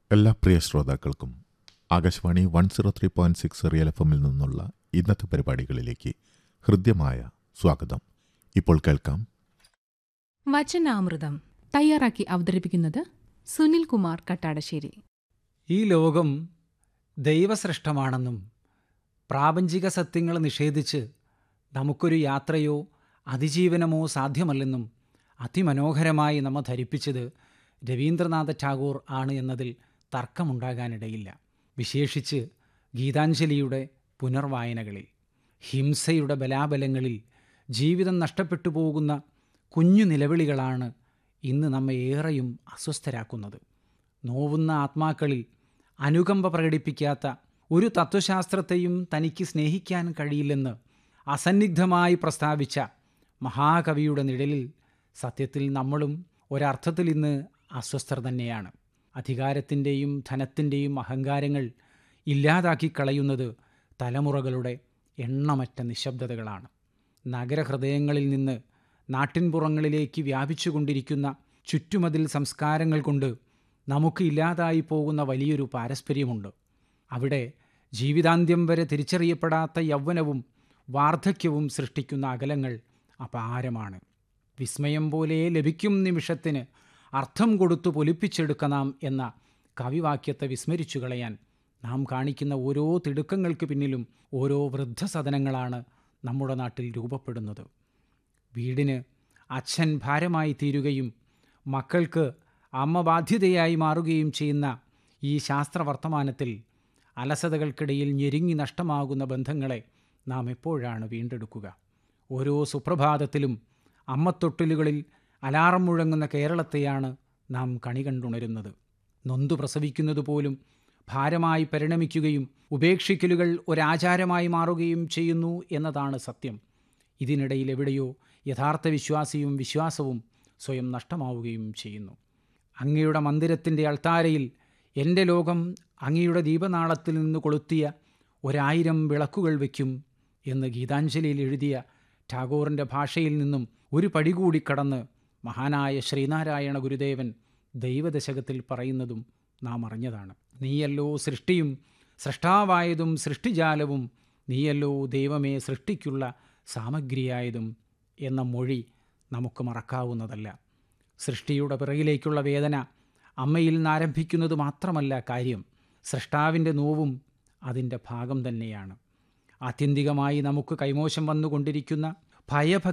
എല്ലാ പ്രിയ ശ്രോതാക്കൾക്കും Akashvani one zero three point six real F എമ്മിൽ നിന്നുള്ള ഇന്നത്തെ പരിപാടികളിലേക്ക് ഹൃദ്യമായ സ്വാഗതം ഇപ്പോൾ കേൾക്കാം വചനാമൃതം തയ്യാറാക്കി അവതരിപ്പിക്കുന്നത് സുനിൽ കുമാർ കട്ടാടശ്ശേരി ഈ ലോകം ദൈവസൃഷ്ടമാണെന്നും പ്രാപഞ്ചിക സത്യങ്ങൾ നിഷേധിച്ച് നമുക്കൊരു യാത്രയോ അതിജീവനമോ സാധ്യമല്ലെന്നും അതിമനോഹരമായി നമ്മെ ധരിപ്പിച്ചത് രവീന്ദ്രനാഥ ടാഗോർ ആണ് എന്നതിൽ തർക്കമുണ്ടാകാനിടയില്ല വിശേഷിച്ച് ഗീതാഞ്ജലിയുടെ പുനർവായനകളിൽ ഹിംസയുടെ ബലാബലങ്ങളിൽ ജീവിതം നഷ്ടപ്പെട്ടു പോകുന്ന കുഞ്ഞു നിലവിളികളാണ് ഇന്ന് നമ്മെ ഏറെയും അസ്വസ്ഥരാക്കുന്നത് നോവുന്ന ആത്മാക്കളിൽ അനുകമ്പ പ്രകടിപ്പിക്കാത്ത ഒരു തത്വശാസ്ത്രത്തെയും തനിക്ക് സ്നേഹിക്കാൻ കഴിയില്ലെന്ന് അസന്നിഗ്ധമായി പ്രസ്താവിച്ച മഹാകവിയുടെ നിഴലിൽ സത്യത്തിൽ നമ്മളും ഒരർത്ഥത്തിൽ ഇന്ന് അസ്വസ്ഥർ തന്നെയാണ് അധികാരത്തിൻ്റെയും ധനത്തിൻ്റെയും അഹങ്കാരങ്ങൾ ഇല്ലാതാക്കി കളയുന്നത് തലമുറകളുടെ എണ്ണമറ്റ നിശബ്ദതകളാണ് നഗരഹൃദയങ്ങളിൽ നിന്ന് നാട്ടിൻപുറങ്ങളിലേക്ക് വ്യാപിച്ചുകൊണ്ടിരിക്കുന്ന ചുറ്റുമതിൽ സംസ്കാരങ്ങൾ കൊണ്ട് നമുക്ക് ഇല്ലാതായി പോകുന്ന വലിയൊരു പാരസ്പര്യമുണ്ട് അവിടെ ജീവിതാന്ത്യം വരെ തിരിച്ചറിയപ്പെടാത്ത യൗവനവും വാർദ്ധക്യവും സൃഷ്ടിക്കുന്ന അകലങ്ങൾ അപാരമാണ് വിസ്മയം പോലെ ലഭിക്കും നിമിഷത്തിന് അർത്ഥം കൊടുത്തു പൊലിപ്പിച്ചെടുക്കണം എന്ന കവിവാക്യത്തെ വിസ്മരിച്ചു കളയാൻ നാം കാണിക്കുന്ന ഓരോ തിടുക്കങ്ങൾക്ക് പിന്നിലും ഓരോ വൃദ്ധസദനങ്ങളാണ് നമ്മുടെ നാട്ടിൽ രൂപപ്പെടുന്നത് വീടിന് അച്ഛൻ ഭാരമായി തീരുകയും മക്കൾക്ക് അമ്മ ബാധ്യതയായി മാറുകയും ചെയ്യുന്ന ഈ ശാസ്ത്രവർത്തമാനത്തിൽ അലസതകൾക്കിടയിൽ ഞെരുങ്ങി നഷ്ടമാകുന്ന ബന്ധങ്ങളെ നാം എപ്പോഴാണ് വീണ്ടെടുക്കുക ഓരോ സുപ്രഭാതത്തിലും അമ്മത്തൊട്ടിലുകളിൽ അലാറം മുഴങ്ങുന്ന കേരളത്തെയാണ് നാം കണി കണ്ടുണരുന്നത് നൊന്തു പ്രസവിക്കുന്നത് പോലും ഭാരമായി പരിണമിക്കുകയും ഉപേക്ഷിക്കലുകൾ ഒരാചാരമായി മാറുകയും ചെയ്യുന്നു എന്നതാണ് സത്യം ഇതിനിടയിൽ എവിടെയോ യഥാർത്ഥ വിശ്വാസിയും വിശ്വാസവും സ്വയം നഷ്ടമാവുകയും ചെയ്യുന്നു അങ്ങയുടെ മന്ദിരത്തിൻ്റെ അൾത്താരയിൽ എൻ്റെ ലോകം അങ്ങയുടെ ദീപനാളത്തിൽ നിന്ന് കൊളുത്തിയ ഒരായിരം വിളക്കുകൾ വയ്ക്കും എന്ന് ഗീതാഞ്ജലിയിൽ എഴുതിയ ടാഗോറിൻ്റെ ഭാഷയിൽ നിന്നും ഒരു പടി കൂടി കടന്ന് മഹാനായ ശ്രീനാരായണ ഗുരുദേവൻ ദൈവദശകത്തിൽ പറയുന്നതും നാം അറിഞ്ഞതാണ് നീയല്ലോ സൃഷ്ടിയും സൃഷ്ടാവായതും സൃഷ്ടിജാലവും നീയല്ലോ ദൈവമേ സൃഷ്ടിക്കുള്ള സാമഗ്രിയായതും എന്ന മൊഴി നമുക്ക് മറക്കാവുന്നതല്ല സൃഷ്ടിയുടെ പിറകിലേക്കുള്ള വേദന അമ്മയിൽ നിന്നാരംഭിക്കുന്നത് മാത്രമല്ല കാര്യം സൃഷ്ടാവിൻ്റെ നോവും അതിൻ്റെ ഭാഗം തന്നെയാണ് ആത്യന്തികമായി നമുക്ക് കൈമോശം വന്നുകൊണ്ടിരിക്കുന്ന ഭയഭക്തി